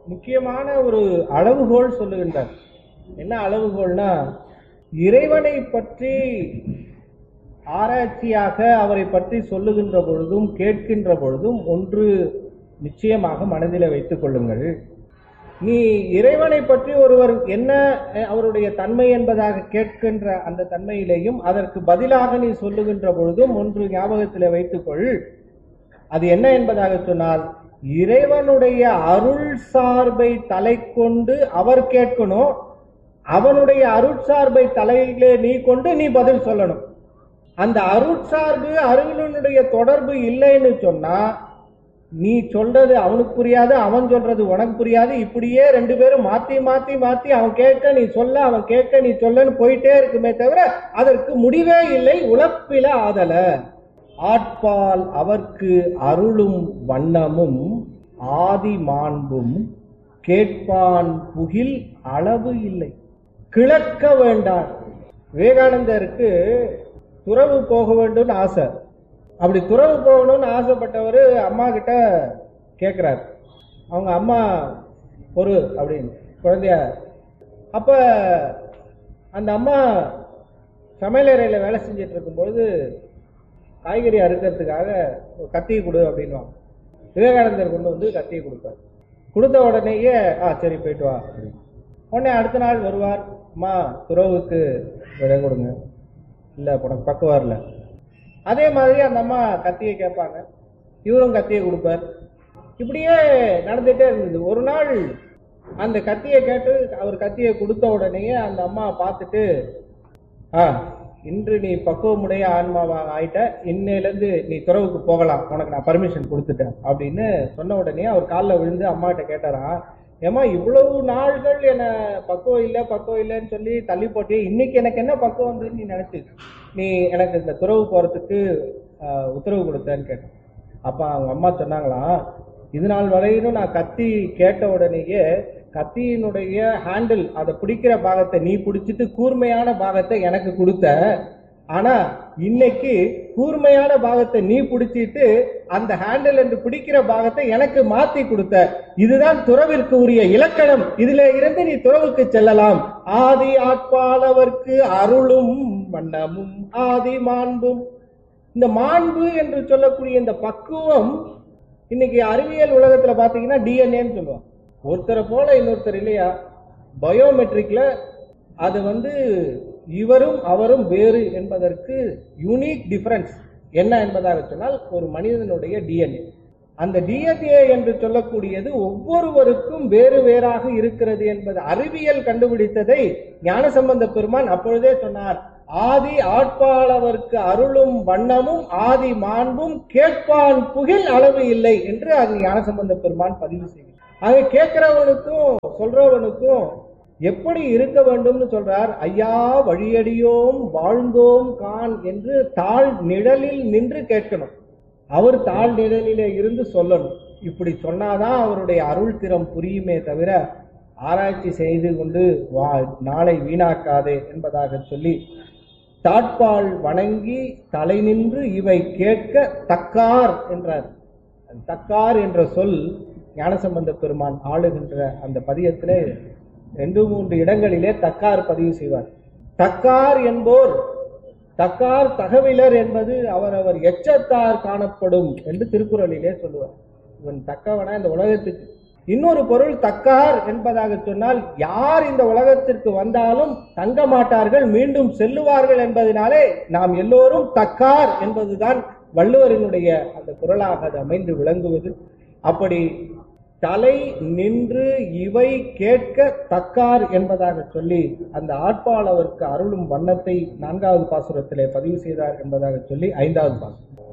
முக்கியமான ஒரு அளவுகோல் சொல்லுகின்றார் என்ன அளவுகோல்னா இறைவனை பற்றி ஆராய்ச்சியாக அவரை பற்றி சொல்லுகின்ற பொழுதும் கேட்கின்ற பொழுதும் ஒன்று நிச்சயமாக மனதில் வைத்துக் கொள்ளுங்கள் நீ இறைவனை பற்றி ஒருவர் என்ன அஹ், அவருடைய தன்மை என்பதாக கேட்கின்ற அந்த தன்மையிலேயும் அதற்கு பதிலாக நீ சொல்லுகின்ற பொழுதும் ஒன்று ஞாபகத்தில் வைத்துக்கொள் அது என்ன என்பதாக சொன்னால் இறைவனுடைய அருள் சார்பை தலை கொண்டு அவர் கேட்கணும் அவனுடைய அருட்சார்பை தலையிலே நீ கொண்டு நீ பதில் சொல்லணும் அந்த அருட்சார்பு அருளினுடைய தொடர்பு இல்லைன்னு சொன்னா நீ சொல்றது அவனுக்கு புரியாது அவன் சொல்றது உனக்கு புரியாது இப்படியே ரெண்டு பேரும் மாத்தி மாத்தி மாத்தி அவன் கேட்க நீ சொல்ல அவன் கேட்க நீ சொல்லன்னு போயிட்டே இருக்குமே தவிர அதற்கு முடிவே இல்லை உழப்பில ஆதல ஆட்பால் அவர்க்கு அருளும் வண்ணமும் ஆதி மாண்பும் கேட்பான் புகில் அளவு இல்லை கிளக்க வேண்டாம் விவேகானந்தருக்கு துறவு போக வேண்டும்னு ஆசை அப்படி துறவு போகணும்னு ஆசைப்பட்டவர் அம்மா கிட்ட கேட்குறாரு அவங்க அம்மா பொறு அப்படின்னு குழந்தைய அப்ப அந்த அம்மா சமையலறையில் வேலை செஞ்சுட்டு இருக்கும்பொழுது காய்கறி அறுக்கிறதுக்காக ஒரு கத்தியை கொடு அப்படின்வாங்க விவேகானந்தர் கொண்டு வந்து கத்தியை கொடுப்பார் கொடுத்த உடனேயே ஆ சரி போயிட்டு வா அப்படின்னு. உடனே அடுத்த நாள் வருவார் அம்மா துறவுக்கு விடை கொடுங்க இல்லை உனக்கு பக்குவம் இல்லை அதே மாதிரி அந்த அம்மா கத்தியை கேட்பாங்க இவரும் கத்தியை கொடுப்பார் இப்படியே நடந்துட்டே இருந்தது ஒரு நாள் அந்த கத்தியை கேட்டு அவர் கத்தியை கொடுத்த உடனேயே அந்த அம்மா பார்த்துட்டு ஆ இன்று நீ பக்குவமுடைய ஆன்மாவாக ஆயிட்ட இன்னையிலேருந்து நீ துறவுக்கு போகலாம் உனக்கு நான் பர்மிஷன் கொடுத்துட்டேன் அப்படின்னு சொன்ன உடனே அவர் காலில் விழுந்து அம்மாட்ட கேட்டாராம் ஏம்மா இவ்வளவு நாள்கள் என்ன பக்குவம் இல்லை பக்குவம் இல்லைன்னு சொல்லி தள்ளி போட்டியே இன்னைக்கு எனக்கு என்ன பக்குவம் வந்துன்னு நீ நினைச்சு நீ எனக்கு இந்த துறவு போறதுக்கு ஆஹ், உத்தரவு கொடுத்தேன்னு கேட்டேன் அப்ப அவங்க அம்மா சொன்னாங்களாம் இது நாள் வரையிலும் நான் கத்தி கேட்ட உடனேயே கத்தியினுடைய ஹேண்டில் அதை பிடிக்கிற பாகத்தை நீ பிடிச்சிட்டு கூர்மையான பாகத்தை எனக்கு கொடுத்த ஆனா இன்னைக்கு கூர்மையான பாகத்தை நீ பிடிச்சிட்டு அந்த ஹேண்டில் என்று பிடிக்கிற பாகத்தை எனக்கு மாத்தி கொடுத்த இதுதான் துறவிற்கு உரிய இலக்கணம் இதுல இருந்து நீ துறவுக்கு செல்லலாம் ஆதி ஆட்பாளவர்க்கு அருளும் வண்ணமும் ஆதி மாண்பும் இந்த மாண்பு என்று சொல்லக்கூடிய இந்த பக்குவம் இன்னைக்கு அறிவியல் உலகத்துல பாத்தீங்கன்னா டிஎன்ஏன்னு சொல்லுவாங்க ஒருத்தரை போல இன்னொருத்தர் இல்லையா பயோமெட்ரிக்ல அது வந்து இவரும் அவரும் வேறு என்பதற்கு யூனிக் டிஃபரன்ஸ் என்ன என்பதாக சொன்னால் ஒரு மனிதனுடைய டிஎன்ஏ அந்த டிஎன்ஏ என்று சொல்லக்கூடியது ஒவ்வொருவருக்கும் வேறு வேறாக இருக்கிறது என்பது அறிவியல் கண்டுபிடித்ததை ஞானசம்பந்த பெருமான் அப்பொழுதே சொன்னார் ஆதி ஆட்பாளவர்க்கு அருளும் வண்ணமும் ஆதி மாண்பும் கேட்பான் புகில் அளவு இல்லை என்று அது ஞானசம்பந்த பெருமான் பதிவு செய்கிறார் ஆக கேட்கிறவனுக்கும் சொல்றவனுக்கும் எப்படி இருக்க வேண்டும்னு சொல்றார் ஐயா வழியடியோம் வாழ்ந்தோம் கான் என்று தாழ் நிழலில் நின்று கேட்கணும் அவர் தாழ் நிழலிலே இருந்து சொல்லணும் இப்படி சொன்னாதான் அவருடைய அருள் திறம் புரியுமே தவிர ஆராய்ச்சி செய்து கொண்டு வா நாளை வீணாக்காதே என்பதாக சொல்லி தாட்பால் வணங்கி தலை நின்று இவை கேட்க தக்கார் என்றார் அந்த தக்கார் என்ற சொல் ஞானசம்பந்த பெருமான் ஆளுகின்ற அந்த பதியத்திலே ரெண்டு மூன்று இடங்களிலே தக்கார் பதிவு செய்வார் தக்கார் என்போர் தக்கார் தகவிலர் என்பது அவரவர் எச்சத்தார் காணப்படும் என்று திருக்குறளிலே சொல்லுவார் இவன் தக்கவனா இந்த உலகத்துக்கு இன்னொரு பொருள் தக்கார் என்பதாக சொன்னால் யார் இந்த உலகத்திற்கு வந்தாலும் தங்க மாட்டார்கள் மீண்டும் செல்லுவார்கள் என்பதனாலே நாம் எல்லோரும் தக்கார் என்பதுதான் வள்ளுவரினுடைய அந்த குரலாக அது அமைந்து விளங்குவது அப்படி தலை நின்று இவை கேட்க தக்கார் என்பதாக சொல்லி அந்த ஆட்பாளவருக்கு அருளும் வண்ணத்தை நான்காவது பாசுரத்திலே பதிவு செய்தார் என்பதாக சொல்லி ஐந்தாவது பாசுரம்